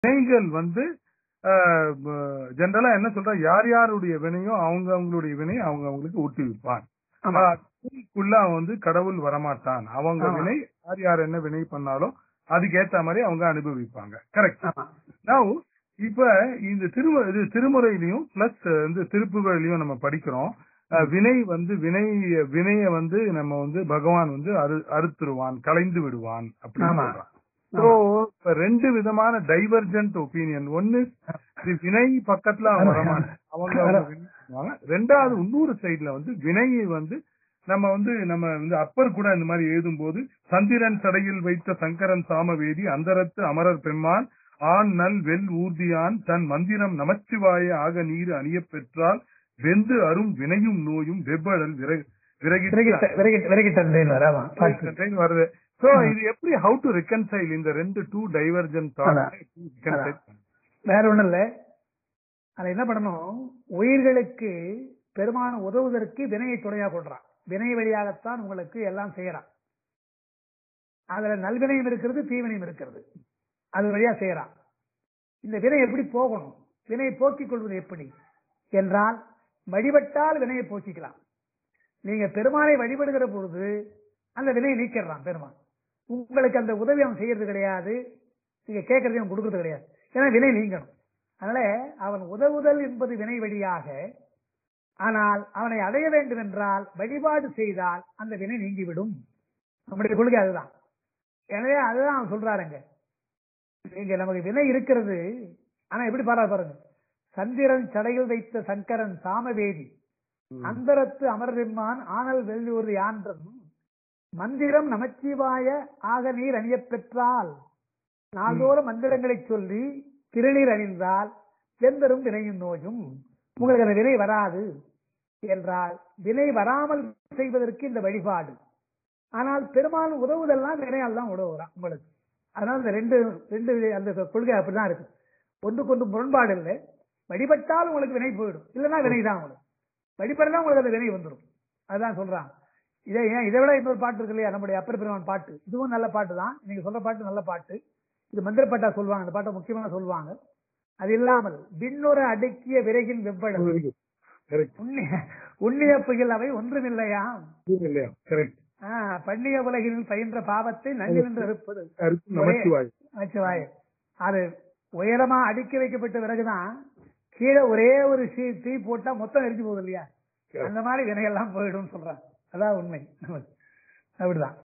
வினைகள் வந்து ஜென்ரலா என்ன சொல்றா யார் யாருடைய வினையோ அவங்க அவங்களுடைய வினை அவங்க அவங்களுக்கு ஊட்டுவிப்பான் ஆமா அதுக்குள்ள அவன் வந்து கடவுள் வரமாட்டான் அவங்க ஆமா. வினை யார் யார் என்ன வினை பண்ணாலும் அதுக்கு ஏத்த மாதிரி அவங்க அனுபவிப்பாங்க கரெக்ட் ஆமா நவ் இப்ப இந்த திருமு இது திருமுறையிலையும் பிளஸ் வந்து திருப்புகழிலையும் நம்ம படிக்கிறோம் அஹ், வினை வந்து வினை வினைய வந்து நம்ம வந்து பகவான் வந்து அறு அறுத்துருவான் கலைந்து விடுவான் அப்படின்னு ஆமா. சொல்றான் சோ இப்ப ரெண்டு விதமான டைவர்ஜென்ட் ஒப்பீனியன் ஒன்னு இது வினை பக்கத்துல அவன் வரமாட்டான் அவங்க அவங்க வினை பண்ணுவாங்க. ரெண்டாவது இன்னொரு சைடுல வந்து வினையை வந்து நம்ம வந்து நம்ம வந்து அப்பர் கூட இந்த மாதிரி எழுதும்போது சந்திரன் சடையில் வைத்த சங்கரன் சாமவேதி அந்தரத்து அமரர் பெம்மான் ஆண் நல் வெல் ஊர்தியான் தன் மந்திரம் நமச்சிவாய ஆக நீர் அணியப் பெற்றால் வெந்து அரும் வினையும் நோயும் வெவ்வழல் விறகு விறகிட்ட விறகிட்ட விறகிட்ட விறகிட்ட வராமா பாட்டு ட்ரெயின் வருது சோ இது எப்படி ஹவு டு ரிகன்சைல் இந்த ரெண்டு டூ டைவர்ஜென்ட் அதான். வேற ஒண்ணும் இல்ல அதுல என்ன பண்ணணும் உயிர்களுக்கு பெருமான உதவுவதற்கு வினையை துணையா கொள்றான் வினை வழியாகத்தான் உங்களுக்கு எல்லாம் செய்யறான் அதுல நல்வினையும் இருக்கிறது தீவினையும் இருக்கிறது அது வழியா செய்யறான் இந்த வினை எப்படி போகணும் வினையை போக்கிக் கொள்வது எப்படி என்றால் வழிபட்டால் வினையை போக்கிக்கலாம் நீங்க பெருமானை வழிபடுகிற பொழுது அந்த வினையை நீக்கிடுறான் பெருமான் உங்களுக்கு அந்த உதவி அவன் செய்யறது கிடையாது நீங்க கேட்கறதையும் அவன் கொடுக்கறது கிடையாது ஏன்னா வினை நீங்கணும் அதனால அவன் உதவுதல் என்பது வினை வழியாக ஆனால் அவனை அடைய வேண்டும் என்றால் வழிபாடு செய்தால் அந்த வினை நீங்கிவிடும் நம்முடைய கொள்கை அதுதான் எனவே அதுதான் அவன் சொல்றாருங்க நீங்க நமக்கு வினை இருக்கிறது ஆனா எப்படி பாரா பாருங்க சந்திரன் சடையில் வைத்த சங்கரன் சாமவேதி அந்தரத்து அமர்விம்மான் ஆனல் வெள்ளூர் யான்றும் மந்திரம் நமச்சிவாய ஆக நீர் அணியப் பெற்றால் நாள்தோறும் மந்திரங்களை சொல்லி திருநீர் அணிந்தால் வெந்தரும் வினையும் நோயும் உங்களுக்கு அந்த வினை வராது என்றால் வினை வராமல் செய்வதற்கு இந்த வழிபாடு ஆனால் பெருமாள் உதவுதெல்லாம் வினையால் தான் உதவுறான் உங்களுக்கு அதனால இந்த ரெண்டு ரெண்டு அந்த கொள்கை அப்படிதான் இருக்கு ஒன்றுக்கு ஒன்று முரண்பாடு இல்லை வழிபட்டால் உங்களுக்கு வினை போயிடும் இல்லைன்னா வினை தான் உங்களுக்கு வழிபடலாம் உங்களுக்கு அந்த வினை வந்துடும் அதுதான் சொல்றான் இதே ஏன் இதை விட இன்னொரு பாட்டு இருக்கு இல்லையா நம்முடைய அப்பர் பெருமான் பாட்டு இதுவும் நல்ல பாட்டு தான் நீங்க சொல்ற பாட்டு நல்ல பாட்டு இது மந்திரப்பாட்டா சொல்லுவாங்க இந்த பாட்டை முக்கியமா சொல்லுவாங்க அது இல்லாமல் விண்ணுற அடுக்கிய விறகின் வெவ்வழம் உண்ணிய உண்ணிய புயல் அவை ஒன்றுமில்லையாம் இல்லையா கரெக்ட் ஆஹ் பண்ணிய உலகில் பயின்ற பாவத்தை நன்றி நின்று இருப்பது நமச்சிவாய் நமச்சிவாய அது உயரமா அடுக்கி வைக்கப்பட்ட பிறகுதான் கீழே ஒரே ஒரு சீ தீ போட்டா மொத்தம் எரிஞ்சு போகுது இல்லையா அந்த மாதிரி வினையெல்லாம் போயிடும் சொல்றான் அதான் உண்மை அப்படிதான்